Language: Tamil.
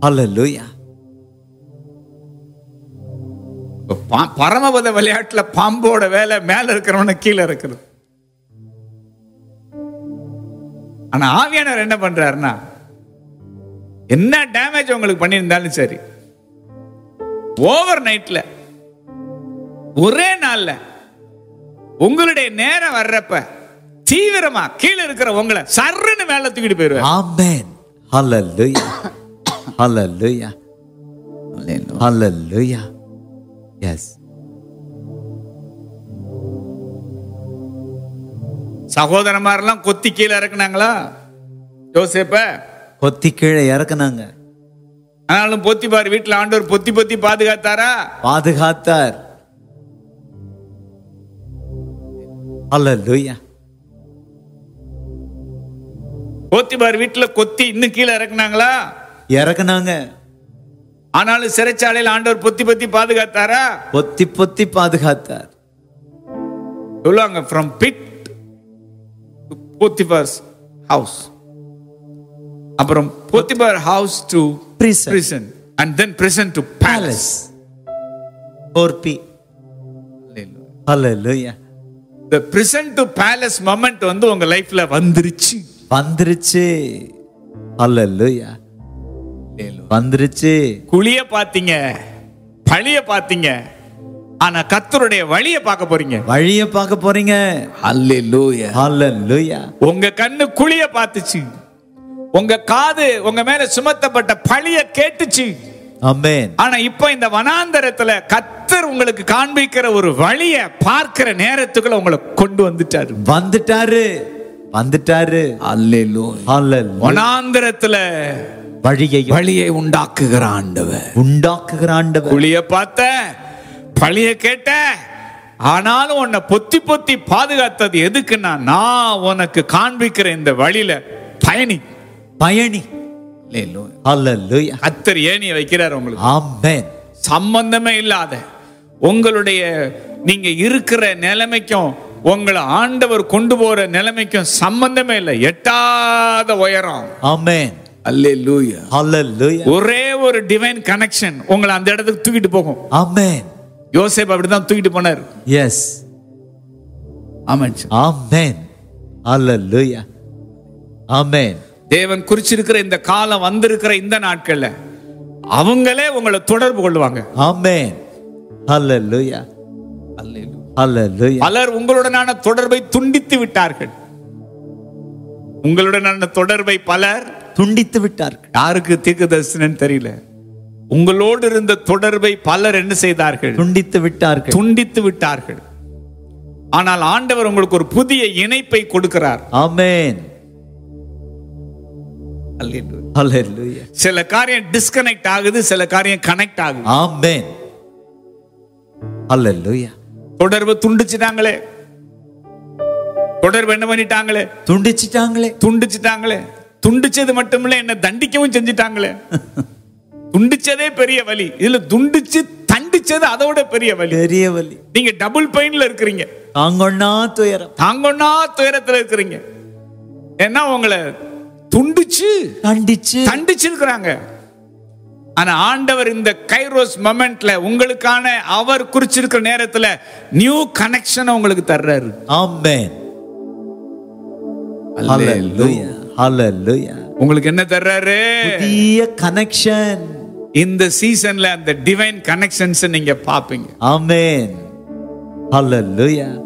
Hallelujah. இப்ப பா- பரமபத விளையாட்டுல பாம்போட வேலை மேல இருக்கிறவன கீழே இருக்கிறது ஆனா ஆவியானவர் என்ன பண்றாருன்னா என்ன டேமேஜ் உங்களுக்கு பண்ணியிருந்தாலும் சரி ஓவர் நைட்ல ஒரே நாள்ல உங்களுடைய நேரம் வர்றப்ப தீவிரமா கீழே இருக்கிற உங்களை சர்ருன்னு மேல தூக்கிட்டு போயிருவார் Amen. Hallelujah. Hallelujah. Hallelujah. Yes. சகோதரமாரெல்லாம் கொத்தி கீழே இறக்குனாங்களா யோசேப்ப கொத்தி கீழே இறக்குனாங்க ஆனாலும் பொத்தி பாரு வீட்டுல ஆண்டவர் பொத்தி பொத்தி பாதுகாத்தாரா பாதுகாத்தார் Hallelujah. பொத்தி பாரு வீட்டுல கொத்தி இன்னும் கீழே இறக்குனாங்களா இறக்குனாங்க ஆனாலும் சிறைச்சாலையில் ஆண்டவர் பொத்தி பொத்தி பாதுகாத்தாரா பொத்தி பொத்தி பாதுகாத்தார் சொல்லுவாங்க ஃப்ரம் பிட் போத்திபார்ஸ் ஹவுஸ் அப்புறம் Potiphar house to Prison. prison and then prison to palace Palace. Or P. Hallelujah. the prison to palace moment வந்து உங்க லைஃப்ல வந்துருச்சு வந்துருச்சு Hallelujah. வந்துருச்சு குழிய பாத்தீங்க பழிய பாத்தீங்க ஆனா கத்தருடைய வழிய பார்க்க போறீங்க வழிய பார்க்க போறீங்க அல்லேலூயா Hallelujah. உங்க கண்ணு குழிய பார்த்துச்சு உங்க காது உங்க மேல சுமத்தப்பட்ட பழிய கேட்டுச்சு Amen. ஆனா இப்போ இந்த வனாந்தரத்துல கத்தர் உங்களுக்கு காண்பிக்கிற ஒரு வழிய பார்க்கிற நேரத்துக்குள்ள உங்களை கொண்டு வந்துட்டாரு வந்துட்டாரு வந்துட்டாரு Hallelujah. வனாந்தரத்துல வழியை வழியை உண்டாக்குகிற ஆண்டவர் உண்டாக்குகிற ஆண்டவர் குழிய பார்த்த பழிய கேட்ட ஆனாலும் உன்னை பொத்தி பொத்தி பாதுகாத்தது எதுக்குன்னா நான் உனக்கு காண்பிக்கிற இந்த வழியில பயணி பயணி Hallelujah. கத்தர் ஏணிய வைக்கிறார் உங்களுக்கு Amen. சம்பந்தமே இல்லாத உங்களுடைய நீங்க இருக்கிற நிலைமைக்கும் உங்களை ஆண்டவர் கொண்டு போற நிலைமைக்கும் சம்பந்தமே இல்லை எட்டாத உயரம் Amen. அல்லேலூயா Hallelujah. ஒரே ஒரு டிவைன் கனெக்ஷன் உங்களை அந்த இடத்துக்கு தூக்கிட்டு போகும் Amen. யோசேப் அப்படிதான் தூக்கிட்டு போனார் Yes. ஆமாம் Amen. Hallelujah. Amen. தேவன் குறிச்சிருக்கிற இந்த காலம் வந்திருக்கிற இந்த நாட்கள்ல அவங்களே உங்களை தொடர்பு கொள்வாங்க Amen. Hallelujah. Hallelujah. பலர் உங்களுடனான தொடர்பை துண்டித்து விட்டார்கள் உங்களுடனான தொடர்பை பலர் துண்டித்து விட்டார்கள் யாருக்கு தீர்க்கதரிசனம்னு தெரியல உங்களோடு இருந்த தொடர்பை பலர் என்ன செய்தார்கள் துண்டித்து விட்டார்கள் துண்டித்து விட்டார்கள் ஆனால் ஆண்டவர் உங்களுக்கு ஒரு புதிய இணைப்பை கொடுக்கிறார் Amen. Hallelujah. சில காரியம் டிஸ்கனெக்ட் ஆகுது சில காரியம் கனெக்ட் ஆகுது Amen. Hallelujah. தொடர்பு துண்டிச்சிட்டாங்களே தொடர்பு என்ன பண்ணிட்டாங்களே துண்டிச்சிட்டாங்களே துண்டிச்சிட்டாங்களே துண்டிச்சது மட்டுமில்ல என்ன தண்டிக்கவும் செஞ்சிட்டாங்களே துண்டிச்சதே பெரிய வலி இதுல துண்டிச்சு தண்டிச்சது அதோட பெரிய வலி பெரிய வலி நீங்க டபுள் பெயின்ல இருக்கிறீங்க தாங்கொண்ணா துயரம் தாங்கொன்னா துயரத்துல இருக்கிறீங்க ஏன்னா உங்களை துண்டிச்சு கண்டிச்சு தண்டிச்சிருக்கிறாங்க ஆனா ஆண்டவர் இந்த கைரோஸ் மொமெண்ட்ல உங்களுக்கான அவர் குறிச்சிருக்கிற நேரத்துல நியூ கனெக்ஷன் உங்களுக்கு தர்றாரு Amen. Hallelujah. Hallelujah. உங்களுக்கு என்ன தர்றாரு புதிய கனெக்ஷன் இந்த சீசன்ல அந்த டிவைன் கனெக்ஷன்ஸ் நீங்க பாப்பீங்க Amen. Hallelujah.